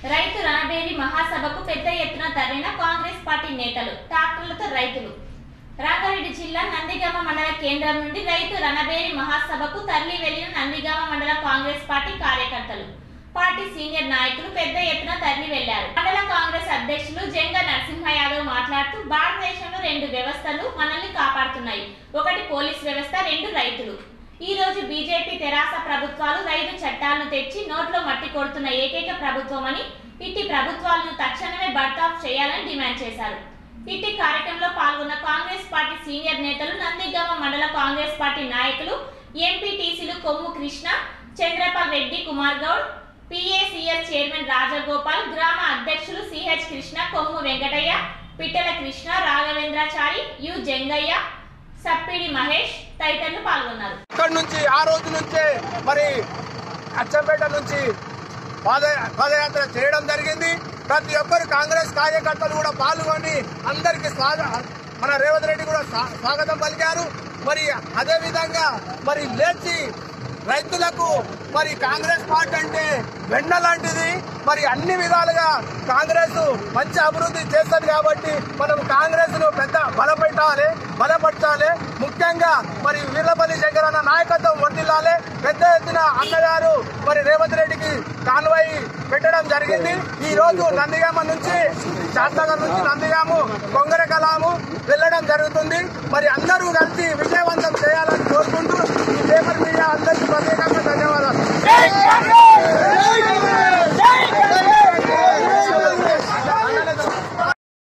రైతు రణబేరి మహాసభకు పెద్ద ఎత్తున తరలిన కాంగ్రెస్ పార్టీ నేతలు ట్రాక్టర్లతో రైతులు రంగారెడ్డి జిల్లా నందిగామ మండల కేంద్రం నుండి రైతు రణబేరి మహాసభకు తరలి వెళ్లిన నందిగామ మండల కాంగ్రెస్ పార్టీ కార్యకర్తలు పార్టీ సీనియర్ నాయకులు పెద్ద ఎత్తున తరలి వెళ్లారు మండల కాంగ్రెస్ అధ్యక్షులు జంగ నరసింహ యాదవ్ మాట్లాడుతూ భారతదేశంలో రెండు వ్యవస్థలు మనల్ని కాపాడుతున్నాయి ఒకటి పోలీస్ వ్యవస్థ రెండు రైతులు ఈ రోజు బీజేపీ తెరాస ప్రభుత్వాలు రైతు చట్టాలను తెచ్చి నోట్లో మట్టి కొడుతున్న ఏకైక ప్రభుత్వం అని ఇట్టి ప్రభుత్వాలను తక్షణమే బర్తాఫ్ చేయాలని డిమాండ్ చేశారు ఇట్టి కార్యక్రమంలో పాల్గొన్న కాంగ్రెస్ పార్టీ సీనియర్ నేతలు నందిగామ మండల కాంగ్రెస్ పార్టీ నాయకులు ఎంపీటీసీలు కొమ్ము కృష్ణ చంద్రపాల్ రెడ్డి కుమార్ గౌడ్ పిఏసిఎస్ చైర్మన్ రాజగోపాల్ గ్రామ అధ్యక్షులు సిహెచ్ కృష్ణ కొమ్ము వెంకటయ్య పిట్టల కృష్ణ రాఘవేంద్రాచారి యు జంగయ్య సప్పిడి మహేష్ తదితరులు పాల్గొన్నారు అక్కడి నుంచి ఆ రోజు నుంచే మరి అచ్చంపేట నుంచి పాద పాదయాత్ర చేయడం జరిగింది ప్రతి ఒక్కరు కాంగ్రెస్ కార్యకర్తలు కూడా పాల్గొని అందరికి స్వాగ మన రేవంత్ రెడ్డి కూడా స్వా- స్వాగతం పలికారు మరి అదే విధంగా మరి లేచి రైతులకు మరి కాంగ్రెస్ పార్టీ అంటే వెన్న లాంటిది మరి అన్ని విధాలుగా కాంగ్రెస్ మంచి అభివృద్ధి చేస్తుంది కాబట్టి మనం కాంగ్రెస్ ను పెద్ద బలపెట్టాలి బలపరచాలి ముఖ్యంగా మరి వీర్లపల్లి శంకర్ అన్న నాయకత్వం వర్దిల్లాలి పెద్ద ఎత్తున అన్నగారు మరి రేవంత్ రెడ్డికి కాన్వాయి పెట్టడం జరిగింది ఈ రోజు నందిగామ నుంచి శాంతనగర్ నుంచి నందిగాము కొంగర కలాము వెళ్ళడం జరుగుతుంది మరి అందరూ కలిసి విజయవంతం చేయాలని కోరుకుంటూ ఈ పేపర్ మీడియా అందరికీ ప్రత్యేకంగా ధన్యవాదాలు